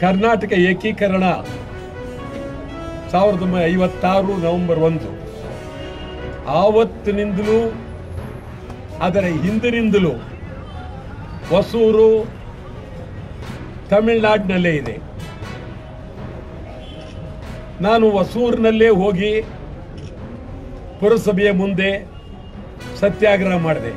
ಕರ್ನಾಟಕ ಏಕೀಕರಣ ಸಾವಿರದ ಒಂಬೈನೂರ ಐವತ್ತಾರು ನವೆಂಬರ್ ಒಂದು ಆವತ್ತಿನಿಂದಲೂ ಅದರ ಹಿಂದಿನಿಂದಲೂ ಹೊಸೂರು ತಮಿಳುನಾಡಿನಲ್ಲೇ ಇದೆ ನಾನು ಹೊಸೂರಿನಲ್ಲೇ ಹೋಗಿ ಪುರಸಭೆಯ ಮುಂದೆ ಸತ್ಯಾಗ್ರಹ ಮಾಡಿದೆ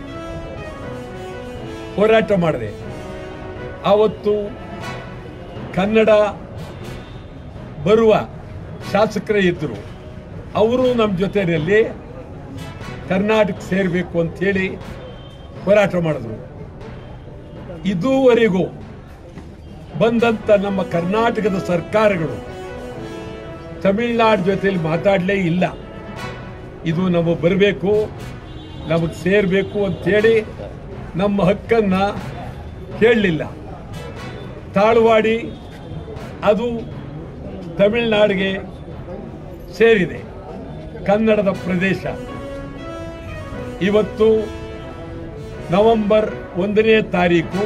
ಹೋರಾಟ ಮಾಡಿದೆ ಆವತ್ತು ಕನ್ನಡ ಬರುವ ಶಾಸಕರೇ ಇದ್ದರು ಅವರು ನಮ್ಮ ಜೊತೆಯಲ್ಲಿ ಕರ್ನಾಟಕ ಸೇರಬೇಕು ಅಂತೇಳಿ ಹೋರಾಟ ಮಾಡಿದ್ರು ಇದುವರೆಗೂ ಬಂದಂಥ ನಮ್ಮ ಕರ್ನಾಟಕದ ಸರ್ಕಾರಗಳು ತಮಿಳ್ನಾಡು ಜೊತೆಯಲ್ಲಿ ಮಾತಾಡಲೇ ಇಲ್ಲ ಇದು ನಮಗೆ ಬರಬೇಕು ನಮಗೆ ಸೇರಬೇಕು ಅಂತೇಳಿ ನಮ್ಮ ಹಕ್ಕನ್ನು ಹೇಳಲಿಲ್ಲ ತಾಳ್ವಾಡಿ ಅದು ತಮಿಳ್ನಾಡಿಗೆ ಸೇರಿದೆ ಕನ್ನಡದ ಪ್ರದೇಶ ಇವತ್ತು ನವೆಂಬರ್ ಒಂದನೇ ತಾರೀಕು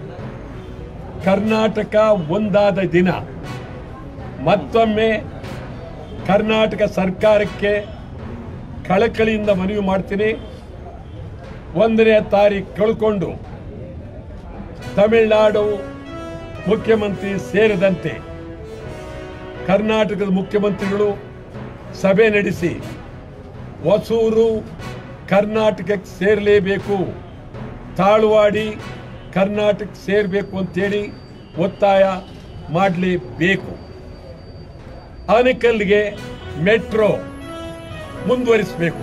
ಕರ್ನಾಟಕ ಒಂದಾದ ದಿನ ಮತ್ತೊಮ್ಮೆ ಕರ್ನಾಟಕ ಸರ್ಕಾರಕ್ಕೆ ಕಳಕಳಿಯಿಂದ ಮನವಿ ಮಾಡ್ತೀನಿ ಒಂದನೇ ತಾರೀಕು ಕಳ್ಕೊಂಡು ತಮಿಳುನಾಡು ಮುಖ್ಯಮಂತ್ರಿ ಸೇರಿದಂತೆ ಕರ್ನಾಟಕದ ಮುಖ್ಯಮಂತ್ರಿಗಳು ಸಭೆ ನಡೆಸಿ ಹೊಸೂರು ಕರ್ನಾಟಕಕ್ಕೆ ಸೇರಲೇಬೇಕು ತಾಳ್ವಾಡಿ ಕರ್ನಾಟಕಕ್ಕೆ ಸೇರಬೇಕು ಅಂತೇಳಿ ಒತ್ತಾಯ ಮಾಡಲೇಬೇಕು ಆನೆಕಲ್ಗೆ ಮೆಟ್ರೋ ಮುಂದುವರಿಸಬೇಕು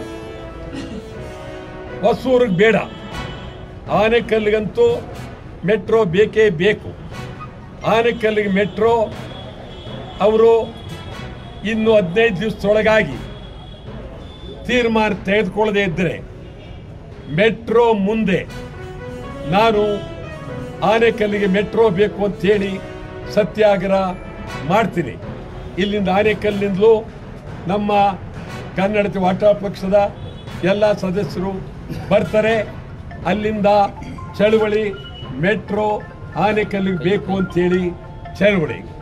ಹೊಸೂರಿಗೆ ಬೇಡ ಆನೆಕಲ್ಲಿಗಂತೂ ಮೆಟ್ರೋ ಬೇಕೇ ಬೇಕು ಆನೆಕಲ್ಲಿಗೆ ಮೆಟ್ರೋ ಅವರು ಇನ್ನು ಹದಿನೈದು ದಿವಸದೊಳಗಾಗಿ ತೀರ್ಮಾನ ತೆಗೆದುಕೊಳ್ಳದೆ ಇದ್ದರೆ ಮೆಟ್ರೋ ಮುಂದೆ ನಾನು ಆನೆಕಲ್ಲಿಗೆ ಮೆಟ್ರೋ ಬೇಕು ಅಂತೇಳಿ ಸತ್ಯಾಗ್ರಹ ಮಾಡ್ತೀನಿ ಇಲ್ಲಿಂದ ಆನೆಕಲ್ಲಿಂದಲೂ ನಮ್ಮ ಕನ್ನಡತಿ ವಾಟ ಪಕ್ಷದ ಎಲ್ಲ ಸದಸ್ಯರು ಬರ್ತಾರೆ ಅಲ್ಲಿಂದ ಚಳುವಳಿ ಮೆಟ್ರೋ ಆನೆಕಲ್ಲಿಗೆ ಬೇಕು ಅಂತೇಳಿ ಚಳುವಳಿ